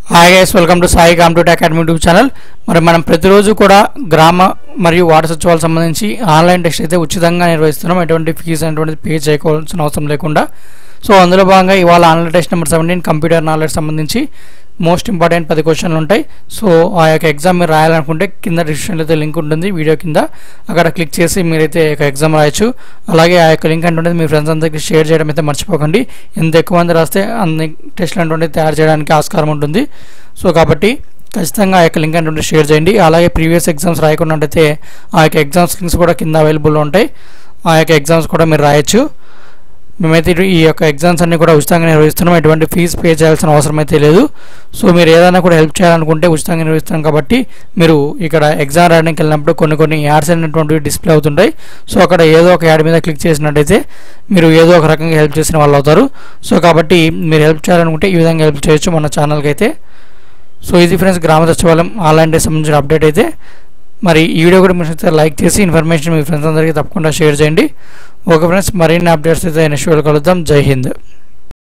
hi guys welcome to Sai computer academy YouTube channel మరి మనం ప్రతిరోజు కూడా గ్రామ మరియు వాటర్ సచివాలకు సంబంధించి ఆన్లైన్ టెస్ట్ అయితే ఉచితంగా నిర్వహిస్తున్నాం ఎటువంటి ఫీజు అనేటువంటి పే చేయకోవాల్సిన అవసరం లేకుండా సో అందులో భాగంగా ఇవాళ online test number seventeen computer knowledge సంబంధించి మోస్ట్ ఇంపార్టెంట్ పది క్వశ్చన్లు ఉంటాయి సో ఆ యొక్క ఎగ్జామ్ మీరు రాయాలనుకుంటే కింద డిస్క్రిప్షన్లో అయితే లింక్ ఉంటుంది వీడియో కింద అక్కడ క్లిక్ చేసి మీరైతే యొక్క ఎగ్జామ్ రాయొచ్చు అలాగే ఆ యొక్క లింక్ అంటే మీ ఫ్రెండ్స్ అందరికీ షేర్ చేయడం అయితే మర్చిపోకండి ఎంత ఎక్కువ మంది రాస్తే అన్ని టెస్ట్లు అంటే తయారు చేయడానికి ఆస్కారం ఉంటుంది సో కాబట్టి ఖచ్చితంగా ఆ యొక్క లింక్ అంటే షేర్ చేయండి అలాగే ప్రీవియస్ ఎగ్జామ్స్ రాయకున్నట్టయితే ఆ యొక్క ఎగ్జామ్స్ లింక్స్ కూడా కింద అవైలబుల్ ఉంటాయి ఆ యొక్క ఎగ్జామ్స్ కూడా మీరు రాయొచ్చు మేమైతే ఇటు- ఈ యొక్క ఎగ్జామ్స్ అన్ని కూడా ఉచితంగా నిర్వహిస్తున్నాం ఎటువంటి ఫీజు పే చేయాల్సిన అవసరం అయితే లేదు సో మీరు ఏదైనా కూడా హెల్ప్ చేయాలనుకుంటే ఉచితంగా నిర్వహిస్తున్నాం కాబట్టి మీరు ఇక్కడ ఎగ్జామ్ రాయడానికి వెళ్ళినప్పుడు కొన్ని కొన్ని యాడ్స్ అనేటువంటివి డిస్ప్లే అవుతుంటాయి సో అక్కడ ఏదో ఒక యాడ్ మీద క్లిక్ చేసినట్టయితే మీరు ఏదో ఒక రకంగా హెల్ప్ చేసిన వాళ్ళు అవుతారు సో కాబట్టి మీరు హెల్ప్ చేయాలనుకుంటే ఈ విధంగా హెల్ప్ చేయొచ్చు మన ఛానల్కి అయితే సో ఇది ఫ్రెండ్స్ గ్రామ సచివాలయం ఆన్లైన్ డే సంబంధించిన అప్డేట్ అయితే మరి ఈ వీడియో కూడా మీరు లైక్ చేసి ఇన్ఫర్మేషన్ మీ ఫ్రెండ్స్ అందరికీ తప్పకుండా షేర్ చేయండి ఓకే ఫ్రెండ్స్ మరిన్ని అప్డేట్స్ అయితే నెక్స్ట్ వీడియో కలుద్దాం జై హింద్